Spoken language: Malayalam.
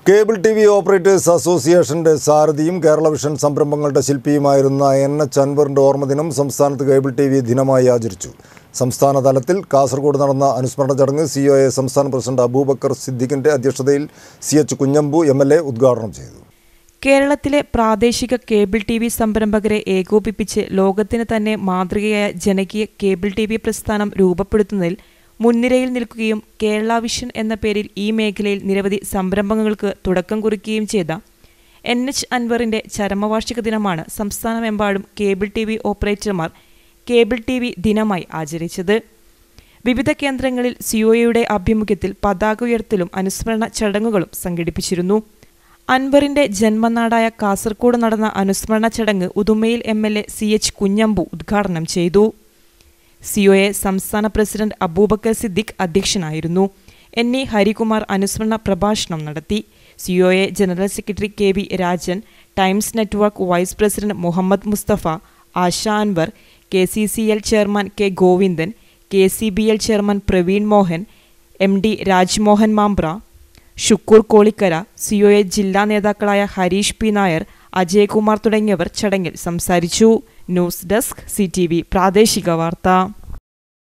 കേബിൾ ടി വി ഓപ്പറേറ്റേഴ്സ് അസോസിയേഷന്റെ സാരഥിയും കേരള വിഷൻ സംരംഭങ്ങളുടെ ശില്പിയുമായിരുന്ന എൻ എച്ച് അൻവറിന്റെ ഓർമ്മദിനം സംസ്ഥാനത്ത് കേബിൾ ടി വി ദിനമായി ആചരിച്ചു സംസ്ഥാന തലത്തിൽ കാസർഗോഡ് നടന്ന അനുസ്മരണ ചടങ്ങ് സി ഒ എ സംസ്ഥാന പ്രസിഡന്റ് അബൂബക്കർ സിദ്ദിഖിന്റെ അധ്യക്ഷതയിൽ C H Kunhambu M L A ഉദ്ഘാടനം ചെയ്തു കേരളത്തിലെ പ്രാദേശിക കേബിൾ ടി വി സംരംഭകരെ ഏകോപിപ്പിച്ച് ലോകത്തിന് തന്നെ മാതൃകയായ ജനകീയ കേബിൾ ടി വി പ്രസ്ഥാനം രൂപപ്പെടുത്തുന്നതിൽ മുൻനിരയിൽ നിൽക്കുകയും കേരള വിഷൻ എന്ന പേരിൽ ഈ മേഖലയിൽ നിരവധി സംരംഭങ്ങൾക്ക് തുടക്കം കുറിക്കുകയും ചെയ്ത എൻ എച്ച് അൻവറിന്റെ ചരമവാർഷിക ദിനമാണ് സംസ്ഥാനമെമ്പാടും കേബിൾ ടി വി ഓപ്പറേറ്റർമാർ കേബിൾ ടി വി ദിനമായി ആചരിച്ചത് വിവിധ കേന്ദ്രങ്ങളിൽ സിഒയുടെ ആഭിമുഖ്യത്തിൽ പതാക ഉയർത്തലും അനുസ്മരണ ചടങ്ങുകളും സംഘടിപ്പിച്ചിരുന്നു അൻവറിന്റെ ജന്മനാടായ കാസർഗോഡ് നടന്ന അനുസ്മരണ ചടങ്ങ് ഉദുമയിൽ M L A C H Kunhambu ഉദ്ഘാടനം ചെയ്തു സിഒഎ സംസ്ഥാന പ്രസിഡന്റ് അബൂബക്കർ സിദ്ദിഖ് അധ്യക്ഷനായിരുന്നു എൻ ഇ ഹരികുമാർ അനുസ്മരണ പ്രഭാഷണം നടത്തി COA general secretary K V Rajan Times network vice president Muhammad Mustafa Asha Anwar K C C L chairman K Govindan K C B L chairman Praveen Mohan M D Rajmohan Mambra Shukoor Kolikkara COA ജില്ലാ നേതാക്കളായ ഹരീഷ് പി നായർ അജയകുമാർ തുടങ്ങിയവർ ചടങ്ങിൽ സംസാരിച്ചു ന്യൂസ് ഡെസ്ക് സി പ്രാദേശിക വാർത്ത